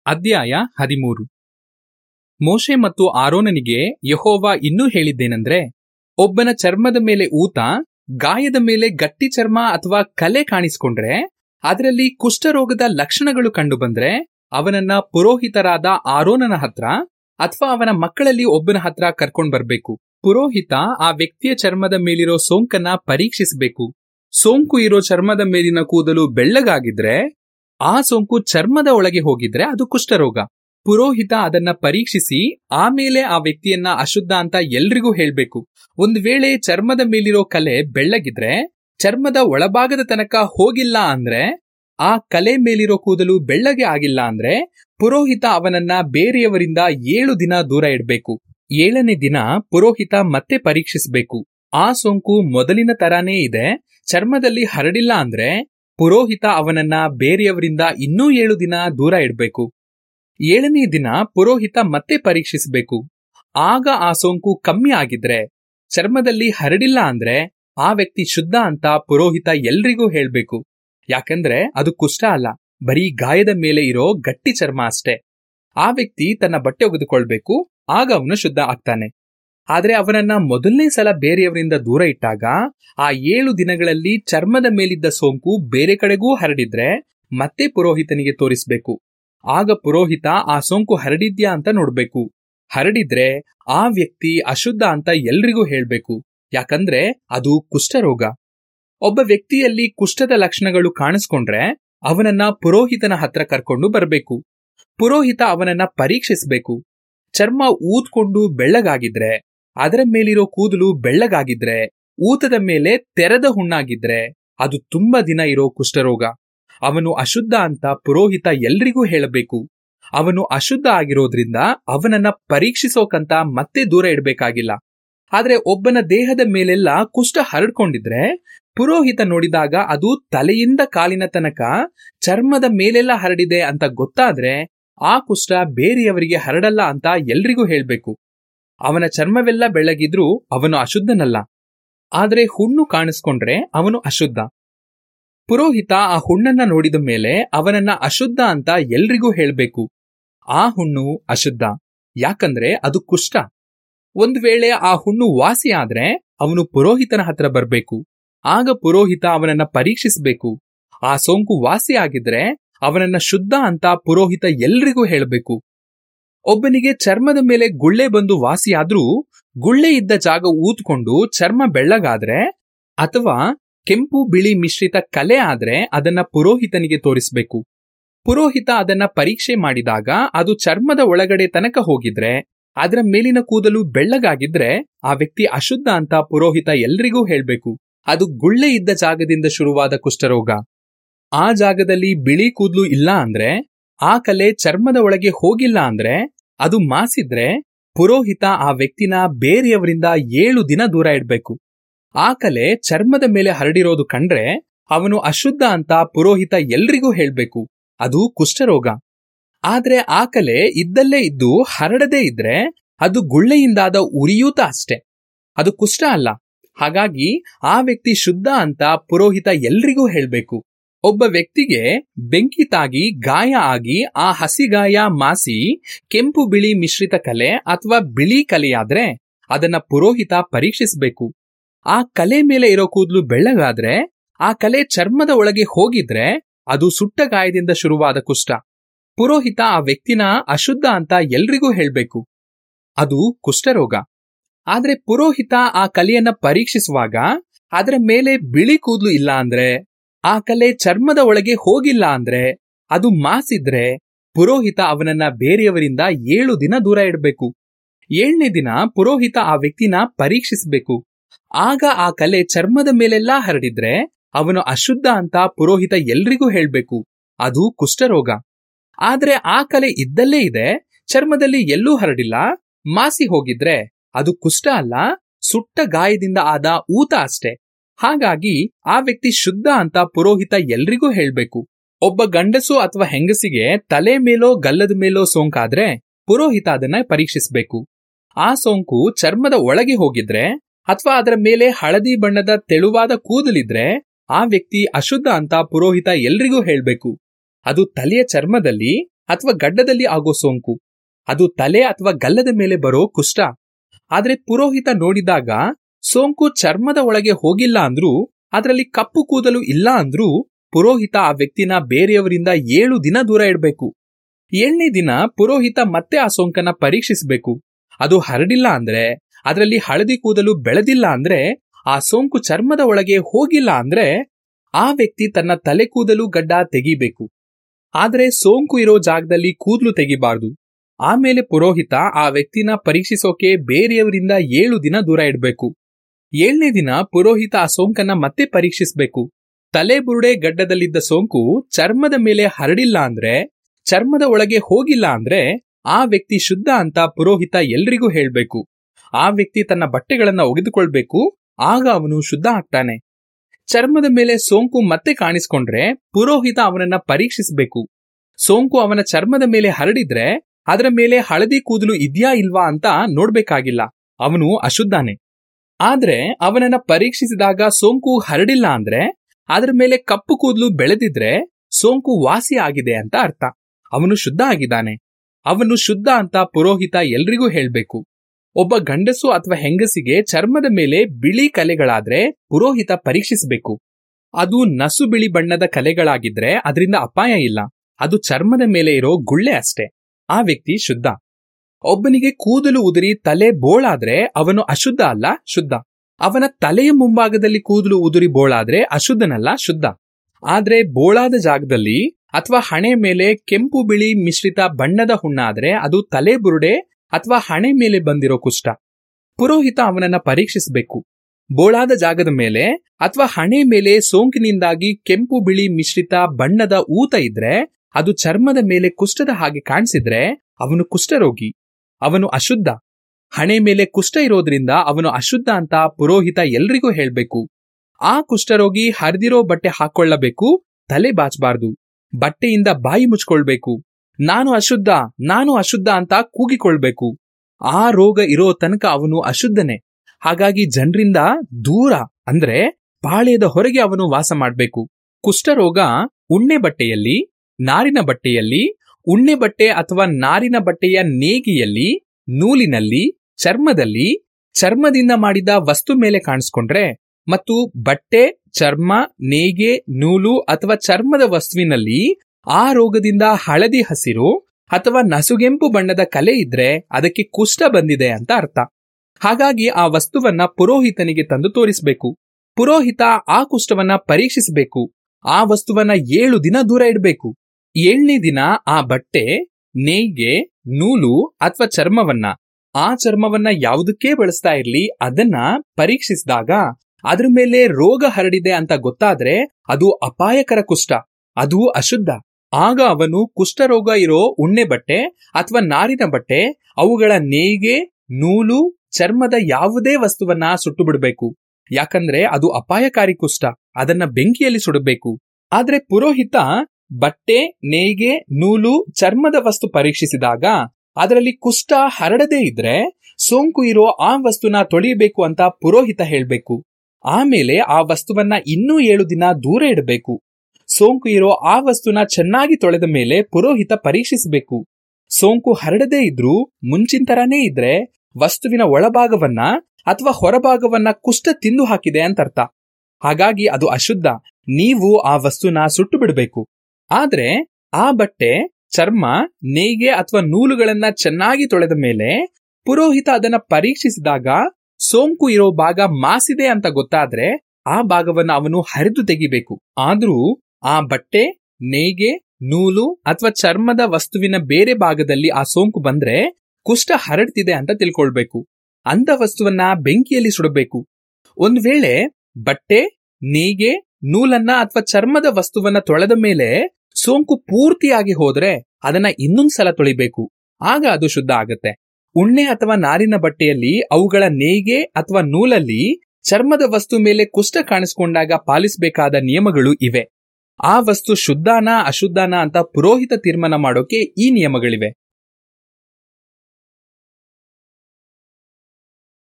ಅಧ್ಯಾಯ ಹದಿಮೂರು ಮೋಶೆ ಮತ್ತು ಆರೋನನಿಗೆ ಯಹೋವ ಇನ್ನೂ ಹೇಳಿದ್ದೇನೆಂದ್ರೆ ಒಬ್ಬನ ಚರ್ಮದ ಮೇಲೆ ಊತ ಗಾಯದ ಮೇಲೆ ಗಟ್ಟಿ ಚರ್ಮ ಅಥವಾ ಕಲೆ ಕಾಣಿಸ್ಕೊಂಡ್ರೆ ಅದರಲ್ಲಿ ಕುಷ್ಠರೋಗದ ಲಕ್ಷಣಗಳು ಕಂಡುಬಂದ್ರೆ ಅವನನ್ನ ಪುರೋಹಿತರಾದ ಆರೋನನ ಹತ್ರ ಅಥವಾ ಅವನ ಮಕ್ಕಳಲ್ಲಿ ಒಬ್ಬನ ಹತ್ರ ಕರ್ಕೊಂಡ್ ಬರ್ಬೇಕು ಪುರೋಹಿತ ಆ ವ್ಯಕ್ತಿಯ ಚರ್ಮದ ಮೇಲಿರೋ ಸೋಂಕನ್ನ ಪರೀಕ್ಷಿಸಬೇಕು ಸೋಂಕು ಇರೋ ಚರ್ಮದ ಮೇಲಿನ ಕೂದಲು ಬೆಳ್ಳಗಾಗಿದ್ರೆ ಆ ಸೋಂಕು ಚರ್ಮದ ಒಳಗೆ ಹೋಗಿದ್ರೆ ಅದು ಕುಷ್ಠರೋಗ ಪುರೋಹಿತ ಅದನ್ನ ಪರೀಕ್ಷಿಸಿ ಆಮೇಲೆ ಆ ವ್ಯಕ್ತಿಯನ್ನ ಅಶುದ್ಧ ಅಂತ ಎಲ್ರಿಗೂ ಹೇಳ್ಬೇಕು ಒಂದ್ ವೇಳೆ ಚರ್ಮದ ಮೇಲಿರೋ ಕಲೆ ಬೆಳ್ಳಗಿದ್ರೆ ಚರ್ಮದ ಒಳಭಾಗದ ತನಕ ಹೋಗಿಲ್ಲ ಅಂದ್ರೆ ಆ ಕಲೆ ಮೇಲಿರೋ ಕೂದಲು ಬೆಳ್ಳಗೆ ಆಗಿಲ್ಲ ಅಂದ್ರೆ ಪುರೋಹಿತ ಅವನನ್ನ ಬೇರೆಯವರಿಂದ ಏಳು ದಿನ ದೂರ ಇಡಬೇಕು ಏಳನೇ ದಿನ ಪುರೋಹಿತ ಮತ್ತೆ ಪರೀಕ್ಷಿಸಬೇಕು ಆ ಸೋಂಕು ಮೊದಲಿನ ತರಾನೇ ಇದೆ ಚರ್ಮದಲ್ಲಿ ಹರಡಿಲ್ಲ ಅಂದ್ರೆ ಪುರೋಹಿತ ಅವನನ್ನ ಬೇರೆಯವರಿಂದ ಇನ್ನೂ ಏಳು ದಿನ ದೂರ ಇಡಬೇಕು ಏಳನೇ ದಿನ ಪುರೋಹಿತ ಮತ್ತೆ ಪರೀಕ್ಷಿಸಬೇಕು ಆಗ ಆ ಸೋಂಕು ಕಮ್ಮಿ ಆಗಿದ್ರೆ ಚರ್ಮದಲ್ಲಿ ಹರಡಿಲ್ಲ ಅಂದ್ರೆ ಆ ವ್ಯಕ್ತಿ ಶುದ್ಧ ಅಂತ ಪುರೋಹಿತ ಎಲ್ರಿಗೂ ಹೇಳ್ಬೇಕು ಯಾಕಂದ್ರೆ ಅದು ಕುಷ್ಠ ಅಲ್ಲ ಬರೀ ಗಾಯದ ಮೇಲೆ ಇರೋ ಗಟ್ಟಿ ಚರ್ಮ ಅಷ್ಟೇ ಆ ವ್ಯಕ್ತಿ ತನ್ನ ಬಟ್ಟೆ ಒಗೆದುಕೊಳ್ಬೇಕು ಆಗ ಅವನು ಶುದ್ಧ ಆಗ್ತಾನೆ ಆದ್ರೆ ಅವನನ್ನ ಮೊದಲನೇ ಸಲ ಬೇರೆಯವರಿಂದ ದೂರ ಇಟ್ಟಾಗ ಆ ಏಳು ದಿನಗಳಲ್ಲಿ ಚರ್ಮದ ಮೇಲಿದ್ದ ಸೋಂಕು ಬೇರೆ ಕಡೆಗೂ ಹರಡಿದ್ರೆ ಮತ್ತೆ ಪುರೋಹಿತನಿಗೆ ತೋರಿಸ್ಬೇಕು ಆಗ ಪುರೋಹಿತ ಆ ಸೋಂಕು ಹರಡಿದ್ಯಾ ಅಂತ ನೋಡ್ಬೇಕು ಹರಡಿದ್ರೆ ಆ ವ್ಯಕ್ತಿ ಅಶುದ್ಧ ಅಂತ ಎಲ್ರಿಗೂ ಹೇಳ್ಬೇಕು ಯಾಕಂದ್ರೆ ಅದು ಕುಷ್ಠರೋಗ ಒಬ್ಬ ವ್ಯಕ್ತಿಯಲ್ಲಿ ಕುಷ್ಠದ ಲಕ್ಷಣಗಳು ಕಾಣಿಸ್ಕೊಂಡ್ರೆ ಅವನನ್ನ ಪುರೋಹಿತನ ಹತ್ರ ಕರ್ಕೊಂಡು ಬರ್ಬೇಕು ಪುರೋಹಿತ ಅವನನ್ನ ಪರೀಕ್ಷಿಸ್ಬೇಕು ಚರ್ಮ ಊದ್ಕೊಂಡು ಬೆಳ್ಳಗಾಗಿದ್ರೆ ಅದರ ಮೇಲಿರೋ ಕೂದಲು ಬೆಳ್ಳಗಾಗಿದ್ರೆ ಊತದ ಮೇಲೆ ತೆರೆದ ಹುಣ್ಣಾಗಿದ್ರೆ ಅದು ತುಂಬಾ ದಿನ ಇರೋ ಕುಷ್ಠರೋಗ ಅವನು ಅಶುದ್ಧ ಅಂತ ಪುರೋಹಿತ ಎಲ್ರಿಗೂ ಹೇಳಬೇಕು ಅವನು ಅಶುದ್ಧ ಆಗಿರೋದ್ರಿಂದ ಅವನನ್ನ ಪರೀಕ್ಷಿಸೋಕಂತ ಮತ್ತೆ ದೂರ ಇಡಬೇಕಾಗಿಲ್ಲ ಆದ್ರೆ ಒಬ್ಬನ ದೇಹದ ಮೇಲೆಲ್ಲ ಕುಷ್ಠ ಹರಡ್ಕೊಂಡಿದ್ರೆ ಪುರೋಹಿತ ನೋಡಿದಾಗ ಅದು ತಲೆಯಿಂದ ಕಾಲಿನ ತನಕ ಚರ್ಮದ ಮೇಲೆಲ್ಲ ಹರಡಿದೆ ಅಂತ ಗೊತ್ತಾದ್ರೆ ಆ ಕುಷ್ಠ ಬೇರೆಯವರಿಗೆ ಹರಡಲ್ಲ ಅಂತ ಎಲ್ರಿಗೂ ಹೇಳ್ಬೇಕು ಅವನ ಚರ್ಮವೆಲ್ಲ ಬೆಳ್ಳಗಿದ್ರೂ ಅವನು ಅಶುದ್ಧನಲ್ಲ ಆದ್ರೆ ಹುಣ್ಣು ಕಾಣಿಸ್ಕೊಂಡ್ರೆ ಅವನು ಅಶುದ್ಧ ಪುರೋಹಿತ ಆ ಹುಣ್ಣನ್ನ ನೋಡಿದ ಮೇಲೆ ಅವನನ್ನ ಅಶುದ್ಧ ಅಂತ ಎಲ್ರಿಗೂ ಹೇಳ್ಬೇಕು ಆ ಹುಣ್ಣು ಅಶುದ್ಧ ಯಾಕಂದ್ರೆ ಅದು ಕುಷ್ಠ ಒಂದ್ ವೇಳೆ ಆ ಹುಣ್ಣು ವಾಸಿ ಆದ್ರೆ ಅವನು ಪುರೋಹಿತನ ಹತ್ರ ಬರ್ಬೇಕು ಆಗ ಪುರೋಹಿತ ಅವನನ್ನ ಪರೀಕ್ಷಿಸಬೇಕು ಆ ಸೋಂಕು ವಾಸಿ ಆಗಿದ್ರೆ ಅವನನ್ನ ಶುದ್ಧ ಅಂತ ಪುರೋಹಿತ ಎಲ್ರಿಗೂ ಹೇಳಬೇಕು ಒಬ್ಬನಿಗೆ ಚರ್ಮದ ಮೇಲೆ ಗುಳ್ಳೆ ಬಂದು ವಾಸಿಯಾದ್ರೂ ಗುಳ್ಳೆ ಇದ್ದ ಜಾಗ ಊದ್ಕೊಂಡು ಚರ್ಮ ಬೆಳ್ಳಗಾದ್ರೆ ಅಥವಾ ಕೆಂಪು ಬಿಳಿ ಮಿಶ್ರಿತ ಕಲೆ ಆದ್ರೆ ಅದನ್ನ ಪುರೋಹಿತನಿಗೆ ತೋರಿಸ್ಬೇಕು ಪುರೋಹಿತ ಅದನ್ನ ಪರೀಕ್ಷೆ ಮಾಡಿದಾಗ ಅದು ಚರ್ಮದ ಒಳಗಡೆ ತನಕ ಹೋಗಿದ್ರೆ ಅದರ ಮೇಲಿನ ಕೂದಲು ಬೆಳ್ಳಗಾಗಿದ್ರೆ ಆ ವ್ಯಕ್ತಿ ಅಶುದ್ಧ ಅಂತ ಪುರೋಹಿತ ಎಲ್ರಿಗೂ ಹೇಳ್ಬೇಕು ಅದು ಗುಳ್ಳೆ ಇದ್ದ ಜಾಗದಿಂದ ಶುರುವಾದ ಕುಷ್ಠರೋಗ ಆ ಜಾಗದಲ್ಲಿ ಬಿಳಿ ಕೂದಲು ಇಲ್ಲ ಅಂದ್ರೆ ಆ ಕಲೆ ಚರ್ಮದ ಒಳಗೆ ಹೋಗಿಲ್ಲ ಅಂದ್ರೆ ಅದು ಮಾಸಿದ್ರೆ ಪುರೋಹಿತ ಆ ವ್ಯಕ್ತಿನ ಬೇರೆಯವರಿಂದ ಏಳು ದಿನ ದೂರ ಇಡ್ಬೇಕು ಆ ಕಲೆ ಚರ್ಮದ ಮೇಲೆ ಹರಡಿರೋದು ಕಂಡ್ರೆ ಅವನು ಅಶುದ್ಧ ಅಂತ ಪುರೋಹಿತ ಎಲ್ರಿಗೂ ಹೇಳ್ಬೇಕು ಅದು ಕುಷ್ಠರೋಗ ಆದ್ರೆ ಆ ಕಲೆ ಇದ್ದಲ್ಲೇ ಇದ್ದು ಹರಡದೇ ಇದ್ರೆ ಅದು ಗುಳ್ಳೆಯಿಂದಾದ ಉರಿಯೂತ ಅಷ್ಟೆ ಅದು ಕುಷ್ಠ ಅಲ್ಲ ಹಾಗಾಗಿ ಆ ವ್ಯಕ್ತಿ ಶುದ್ಧ ಅಂತ ಪುರೋಹಿತ ಎಲ್ರಿಗೂ ಹೇಳ್ಬೇಕು ಒಬ್ಬ ವ್ಯಕ್ತಿಗೆ ಬೆಂಕಿ ತಾಗಿ ಗಾಯ ಆಗಿ ಆ ಹಸಿ ಗಾಯ ಮಾಸಿ ಕೆಂಪು ಬಿಳಿ ಮಿಶ್ರಿತ ಕಲೆ ಅಥವಾ ಬಿಳಿ ಕಲೆಯಾದ್ರೆ ಅದನ್ನ ಪುರೋಹಿತ ಪರೀಕ್ಷಿಸಬೇಕು ಆ ಕಲೆ ಮೇಲೆ ಇರೋ ಕೂದಲು ಬೆಳ್ಳಗಾದ್ರೆ ಆ ಕಲೆ ಚರ್ಮದ ಒಳಗೆ ಹೋಗಿದ್ರೆ ಅದು ಸುಟ್ಟ ಗಾಯದಿಂದ ಶುರುವಾದ ಕುಷ್ಠ ಪುರೋಹಿತ ಆ ವ್ಯಕ್ತಿನ ಅಶುದ್ಧ ಅಂತ ಎಲ್ರಿಗೂ ಹೇಳ್ಬೇಕು ಅದು ಕುಷ್ಠರೋಗ ಆದ್ರೆ ಪುರೋಹಿತ ಆ ಕಲೆಯನ್ನ ಪರೀಕ್ಷಿಸುವಾಗ ಅದರ ಮೇಲೆ ಬಿಳಿ ಕೂದಲು ಇಲ್ಲ ಅಂದ್ರೆ ಆ ಕಲೆ ಚರ್ಮದ ಒಳಗೆ ಹೋಗಿಲ್ಲ ಅಂದ್ರೆ ಅದು ಮಾಸಿದ್ರೆ ಪುರೋಹಿತ ಅವನನ್ನ ಬೇರೆಯವರಿಂದ ಏಳು ದಿನ ದೂರ ಇಡಬೇಕು ಏಳನೇ ದಿನ ಪುರೋಹಿತ ಆ ವ್ಯಕ್ತಿನ ಪರೀಕ್ಷಿಸಬೇಕು ಆಗ ಆ ಕಲೆ ಚರ್ಮದ ಮೇಲೆಲ್ಲಾ ಹರಡಿದ್ರೆ ಅವನು ಅಶುದ್ಧ ಅಂತ ಪುರೋಹಿತ ಎಲ್ರಿಗೂ ಹೇಳ್ಬೇಕು ಅದು ಕುಷ್ಠರೋಗ ಆದ್ರೆ ಆ ಕಲೆ ಇದ್ದಲ್ಲೇ ಇದೆ ಚರ್ಮದಲ್ಲಿ ಎಲ್ಲೂ ಹರಡಿಲ್ಲ ಮಾಸಿ ಹೋಗಿದ್ರೆ ಅದು ಕುಷ್ಠ ಅಲ್ಲ ಸುಟ್ಟ ಗಾಯದಿಂದ ಆದ ಊತ ಅಷ್ಟೇ ಹಾಗಾಗಿ ಆ ವ್ಯಕ್ತಿ ಶುದ್ಧ ಅಂತ ಪುರೋಹಿತ ಎಲ್ರಿಗೂ ಹೇಳ್ಬೇಕು ಒಬ್ಬ ಗಂಡಸು ಅಥವಾ ಹೆಂಗಸಿಗೆ ತಲೆ ಮೇಲೋ ಗಲ್ಲದ ಮೇಲೋ ಸೋಂಕಾದ್ರೆ ಪುರೋಹಿತ ಅದನ್ನ ಪರೀಕ್ಷಿಸಬೇಕು ಆ ಸೋಂಕು ಚರ್ಮದ ಒಳಗೆ ಹೋಗಿದ್ರೆ ಅಥವಾ ಅದರ ಮೇಲೆ ಹಳದಿ ಬಣ್ಣದ ತೆಳುವಾದ ಕೂದಲಿದ್ರೆ ಆ ವ್ಯಕ್ತಿ ಅಶುದ್ಧ ಅಂತ ಪುರೋಹಿತ ಎಲ್ರಿಗೂ ಹೇಳ್ಬೇಕು ಅದು ತಲೆಯ ಚರ್ಮದಲ್ಲಿ ಅಥವಾ ಗಡ್ಡದಲ್ಲಿ ಆಗೋ ಸೋಂಕು ಅದು ತಲೆ ಅಥವಾ ಗಲ್ಲದ ಮೇಲೆ ಬರೋ ಕುಷ್ಠ ಆದ್ರೆ ಪುರೋಹಿತ ನೋಡಿದಾಗ ಸೋಂಕು ಚರ್ಮದ ಒಳಗೆ ಹೋಗಿಲ್ಲ ಅಂದ್ರೂ ಅದರಲ್ಲಿ ಕಪ್ಪು ಕೂದಲು ಇಲ್ಲ ಅಂದ್ರೂ ಪುರೋಹಿತ ಆ ವ್ಯಕ್ತಿನ ಬೇರೆಯವರಿಂದ ಏಳು ದಿನ ದೂರ ಇಡಬೇಕು ಏಳನೇ ದಿನ ಪುರೋಹಿತ ಮತ್ತೆ ಆ ಸೋಂಕನ್ನ ಪರೀಕ್ಷಿಸಬೇಕು ಅದು ಹರಡಿಲ್ಲ ಅಂದ್ರೆ ಅದರಲ್ಲಿ ಹಳದಿ ಕೂದಲು ಬೆಳೆದಿಲ್ಲ ಅಂದ್ರೆ ಆ ಸೋಂಕು ಚರ್ಮದ ಒಳಗೆ ಹೋಗಿಲ್ಲ ಅಂದ್ರೆ ಆ ವ್ಯಕ್ತಿ ತನ್ನ ತಲೆ ಕೂದಲು ಗಡ್ಡ ತೆಗಿಬೇಕು ಆದ್ರೆ ಸೋಂಕು ಇರೋ ಜಾಗದಲ್ಲಿ ಕೂದಲು ತೆಗಿಬಾರ್ದು ಆಮೇಲೆ ಪುರೋಹಿತ ಆ ವ್ಯಕ್ತಿನ ಪರೀಕ್ಷಿಸೋಕೆ ಬೇರೆಯವರಿಂದ ಏಳು ದಿನ ದೂರ ಇಡಬೇಕು ಏಳನೇ ದಿನ ಪುರೋಹಿತ ಆ ಸೋಂಕನ್ನ ಮತ್ತೆ ಪರೀಕ್ಷಿಸಬೇಕು ತಲೆ ಬುರುಡೆ ಗಡ್ಡದಲ್ಲಿದ್ದ ಸೋಂಕು ಚರ್ಮದ ಮೇಲೆ ಹರಡಿಲ್ಲ ಅಂದ್ರೆ ಚರ್ಮದ ಒಳಗೆ ಹೋಗಿಲ್ಲ ಅಂದ್ರೆ ಆ ವ್ಯಕ್ತಿ ಶುದ್ಧ ಅಂತ ಪುರೋಹಿತ ಎಲ್ರಿಗೂ ಹೇಳ್ಬೇಕು ಆ ವ್ಯಕ್ತಿ ತನ್ನ ಬಟ್ಟೆಗಳನ್ನ ಒಗೆದುಕೊಳ್ಬೇಕು ಆಗ ಅವನು ಶುದ್ಧ ಆಗ್ತಾನೆ ಚರ್ಮದ ಮೇಲೆ ಸೋಂಕು ಮತ್ತೆ ಕಾಣಿಸ್ಕೊಂಡ್ರೆ ಪುರೋಹಿತ ಅವನನ್ನ ಪರೀಕ್ಷಿಸಬೇಕು ಸೋಂಕು ಅವನ ಚರ್ಮದ ಮೇಲೆ ಹರಡಿದ್ರೆ ಅದರ ಮೇಲೆ ಹಳದಿ ಕೂದಲು ಇದ್ಯಾ ಇಲ್ವಾ ಅಂತ ನೋಡ್ಬೇಕಾಗಿಲ್ಲ ಅವನು ಅಶುದ್ಧಾನೆ ಆದ್ರೆ ಅವನನ್ನ ಪರೀಕ್ಷಿಸಿದಾಗ ಸೋಂಕು ಹರಡಿಲ್ಲ ಅಂದ್ರೆ ಅದರ ಮೇಲೆ ಕಪ್ಪು ಕೂದಲು ಬೆಳೆದಿದ್ರೆ ಸೋಂಕು ವಾಸಿ ಆಗಿದೆ ಅಂತ ಅರ್ಥ ಅವನು ಶುದ್ಧ ಆಗಿದ್ದಾನೆ ಅವನು ಶುದ್ಧ ಅಂತ ಪುರೋಹಿತ ಎಲ್ರಿಗೂ ಹೇಳ್ಬೇಕು ಒಬ್ಬ ಗಂಡಸು ಅಥವಾ ಹೆಂಗಸಿಗೆ ಚರ್ಮದ ಮೇಲೆ ಬಿಳಿ ಕಲೆಗಳಾದ್ರೆ ಪುರೋಹಿತ ಪರೀಕ್ಷಿಸಬೇಕು ಅದು ನಸು ಬಿಳಿ ಬಣ್ಣದ ಕಲೆಗಳಾಗಿದ್ರೆ ಅದರಿಂದ ಅಪಾಯ ಇಲ್ಲ ಅದು ಚರ್ಮದ ಮೇಲೆ ಇರೋ ಗುಳ್ಳೆ ಅಷ್ಟೇ ಆ ವ್ಯಕ್ತಿ ಶುದ್ಧ ಒಬ್ಬನಿಗೆ ಕೂದಲು ಉದುರಿ ತಲೆ ಬೋಳಾದ್ರೆ ಅವನು ಅಶುದ್ಧ ಅಲ್ಲ ಶುದ್ಧ ಅವನ ತಲೆಯ ಮುಂಭಾಗದಲ್ಲಿ ಕೂದಲು ಉದುರಿ ಬೋಳಾದ್ರೆ ಅಶುದ್ಧನಲ್ಲ ಶುದ್ಧ ಆದ್ರೆ ಬೋಳಾದ ಜಾಗದಲ್ಲಿ ಅಥವಾ ಹಣೆ ಮೇಲೆ ಕೆಂಪು ಬಿಳಿ ಮಿಶ್ರಿತ ಬಣ್ಣದ ಹುಣ್ಣಾದ್ರೆ ಅದು ತಲೆ ಬುರುಡೆ ಅಥವಾ ಹಣೆ ಮೇಲೆ ಬಂದಿರೋ ಕುಷ್ಠ ಪುರೋಹಿತ ಅವನನ್ನ ಪರೀಕ್ಷಿಸಬೇಕು ಬೋಳಾದ ಜಾಗದ ಮೇಲೆ ಅಥವಾ ಹಣೆ ಮೇಲೆ ಸೋಂಕಿನಿಂದಾಗಿ ಕೆಂಪು ಬಿಳಿ ಮಿಶ್ರಿತ ಬಣ್ಣದ ಊತ ಇದ್ರೆ ಅದು ಚರ್ಮದ ಮೇಲೆ ಕುಷ್ಠದ ಹಾಗೆ ಕಾಣಿಸಿದ್ರೆ ಅವನು ಕುಷ್ಠರೋಗಿ ಅವನು ಅಶುದ್ಧ ಹಣೆ ಮೇಲೆ ಕುಷ್ಠ ಇರೋದ್ರಿಂದ ಅವನು ಅಶುದ್ಧ ಅಂತ ಪುರೋಹಿತ ಎಲ್ರಿಗೂ ಹೇಳ್ಬೇಕು ಆ ಕುಷ್ಠರೋಗಿ ಹರಿದಿರೋ ಬಟ್ಟೆ ಹಾಕೊಳ್ಳಬೇಕು ತಲೆ ಬಾಚಬಾರ್ದು ಬಟ್ಟೆಯಿಂದ ಬಾಯಿ ಮುಚ್ಕೊಳ್ಬೇಕು ನಾನು ಅಶುದ್ಧ ನಾನು ಅಶುದ್ಧ ಅಂತ ಕೂಗಿಕೊಳ್ಬೇಕು ಆ ರೋಗ ಇರೋ ತನಕ ಅವನು ಅಶುದ್ಧನೇ ಹಾಗಾಗಿ ಜನರಿಂದ ದೂರ ಅಂದ್ರೆ ಪಾಳ್ಯದ ಹೊರಗೆ ಅವನು ವಾಸ ಮಾಡ್ಬೇಕು ಕುಷ್ಠರೋಗ ಉಣ್ಣೆ ಬಟ್ಟೆಯಲ್ಲಿ ನಾರಿನ ಬಟ್ಟೆಯಲ್ಲಿ ಉಣ್ಣೆ ಬಟ್ಟೆ ಅಥವಾ ನಾರಿನ ಬಟ್ಟೆಯ ನೇಗಿಯಲ್ಲಿ ನೂಲಿನಲ್ಲಿ ಚರ್ಮದಲ್ಲಿ ಚರ್ಮದಿಂದ ಮಾಡಿದ ವಸ್ತು ಮೇಲೆ ಕಾಣಿಸ್ಕೊಂಡ್ರೆ ಮತ್ತು ಬಟ್ಟೆ ಚರ್ಮ ನೇಗೆ ನೂಲು ಅಥವಾ ಚರ್ಮದ ವಸ್ತುವಿನಲ್ಲಿ ಆ ರೋಗದಿಂದ ಹಳದಿ ಹಸಿರು ಅಥವಾ ನಸುಗೆಂಪು ಬಣ್ಣದ ಕಲೆ ಇದ್ರೆ ಅದಕ್ಕೆ ಕುಷ್ಠ ಬಂದಿದೆ ಅಂತ ಅರ್ಥ ಹಾಗಾಗಿ ಆ ವಸ್ತುವನ್ನ ಪುರೋಹಿತನಿಗೆ ತಂದು ತೋರಿಸಬೇಕು ಪುರೋಹಿತ ಆ ಕುಷ್ಠವನ್ನ ಪರೀಕ್ಷಿಸಬೇಕು ಆ ವಸ್ತುವನ್ನ ಏಳು ದಿನ ದೂರ ಇಡಬೇಕು ಏಳನೇ ದಿನ ಆ ಬಟ್ಟೆ ನೇಯ್ಗೆ ನೂಲು ಅಥವಾ ಚರ್ಮವನ್ನ ಆ ಚರ್ಮವನ್ನ ಯಾವುದಕ್ಕೆ ಬಳಸ್ತಾ ಇರ್ಲಿ ಅದನ್ನ ಪರೀಕ್ಷಿಸಿದಾಗ ಅದ್ರ ಮೇಲೆ ರೋಗ ಹರಡಿದೆ ಅಂತ ಗೊತ್ತಾದ್ರೆ ಅದು ಅಪಾಯಕರ ಕುಷ್ಠ ಅದು ಅಶುದ್ಧ ಆಗ ಅವನು ಕುಷ್ಠರೋಗ ಇರೋ ಉಣ್ಣೆ ಬಟ್ಟೆ ಅಥವಾ ನಾರಿನ ಬಟ್ಟೆ ಅವುಗಳ ನೇಯ್ಗೆ ನೂಲು ಚರ್ಮದ ಯಾವುದೇ ವಸ್ತುವನ್ನ ಸುಟ್ಟು ಬಿಡಬೇಕು ಯಾಕಂದ್ರೆ ಅದು ಅಪಾಯಕಾರಿ ಕುಷ್ಠ ಅದನ್ನ ಬೆಂಕಿಯಲ್ಲಿ ಸುಡಬೇಕು ಆದ್ರೆ ಪುರೋಹಿತ ಬಟ್ಟೆ ನೇಯ್ಗೆ ನೂಲು ಚರ್ಮದ ವಸ್ತು ಪರೀಕ್ಷಿಸಿದಾಗ ಅದರಲ್ಲಿ ಕುಷ್ಠ ಹರಡದೇ ಇದ್ರೆ ಸೋಂಕು ಇರೋ ಆ ವಸ್ತುನ ತೊಳೆಯಬೇಕು ಅಂತ ಪುರೋಹಿತ ಹೇಳ್ಬೇಕು ಆಮೇಲೆ ಆ ವಸ್ತುವನ್ನ ಇನ್ನೂ ಏಳು ದಿನ ದೂರ ಇಡಬೇಕು ಸೋಂಕು ಇರೋ ಆ ವಸ್ತುನ ಚೆನ್ನಾಗಿ ತೊಳೆದ ಮೇಲೆ ಪುರೋಹಿತ ಪರೀಕ್ಷಿಸಬೇಕು ಸೋಂಕು ಹರಡದೇ ಇದ್ರೂ ಮುಂಚಿನ ತರಾನೇ ಇದ್ರೆ ವಸ್ತುವಿನ ಒಳಭಾಗವನ್ನ ಅಥವಾ ಹೊರಭಾಗವನ್ನ ಕುಷ್ಠ ತಿಂದು ಹಾಕಿದೆ ಅಂತ ಅರ್ಥ ಹಾಗಾಗಿ ಅದು ಅಶುದ್ಧ ನೀವು ಆ ವಸ್ತುನ ಸುಟ್ಟು ಬಿಡಬೇಕು ಆದ್ರೆ ಆ ಬಟ್ಟೆ ಚರ್ಮ ನೇಯ್ಗೆ ಅಥವಾ ನೂಲುಗಳನ್ನ ಚೆನ್ನಾಗಿ ತೊಳೆದ ಮೇಲೆ ಪುರೋಹಿತ ಅದನ್ನ ಪರೀಕ್ಷಿಸಿದಾಗ ಸೋಂಕು ಇರೋ ಭಾಗ ಮಾಸಿದೆ ಅಂತ ಗೊತ್ತಾದ್ರೆ ಆ ಭಾಗವನ್ನ ಅವನು ಹರಿದು ತೆಗಿಬೇಕು ಆದ್ರೂ ಆ ಬಟ್ಟೆ ನೇಯ್ಗೆ ನೂಲು ಅಥವಾ ಚರ್ಮದ ವಸ್ತುವಿನ ಬೇರೆ ಭಾಗದಲ್ಲಿ ಆ ಸೋಂಕು ಬಂದ್ರೆ ಕುಷ್ಠ ಹರಡ್ತಿದೆ ಅಂತ ತಿಳ್ಕೊಳ್ಬೇಕು ಅಂದ ವಸ್ತುವನ್ನ ಬೆಂಕಿಯಲ್ಲಿ ಸುಡಬೇಕು ಒಂದ್ ವೇಳೆ ಬಟ್ಟೆ ನೇಯ್ಗೆ ನೂಲನ್ನ ಅಥವಾ ಚರ್ಮದ ವಸ್ತುವನ್ನ ತೊಳೆದ ಮೇಲೆ ಸೋಂಕು ಪೂರ್ತಿಯಾಗಿ ಹೋದ್ರೆ ಅದನ್ನ ಇನ್ನೊಂದ್ ಸಲ ತೊಳಿಬೇಕು ಆಗ ಅದು ಶುದ್ಧ ಆಗತ್ತೆ ಉಣ್ಣೆ ಅಥವಾ ನಾರಿನ ಬಟ್ಟೆಯಲ್ಲಿ ಅವುಗಳ ನೇಯ್ಗೆ ಅಥವಾ ನೂಲಲ್ಲಿ ಚರ್ಮದ ವಸ್ತು ಮೇಲೆ ಕುಷ್ಠ ಕಾಣಿಸ್ಕೊಂಡಾಗ ಪಾಲಿಸಬೇಕಾದ ನಿಯಮಗಳು ಇವೆ ಆ ವಸ್ತು ಶುದ್ಧಾನ ಅಶುದ್ಧಾನ ಅಂತ ಪುರೋಹಿತ ತೀರ್ಮಾನ ಮಾಡೋಕೆ ಈ ನಿಯಮಗಳಿವೆ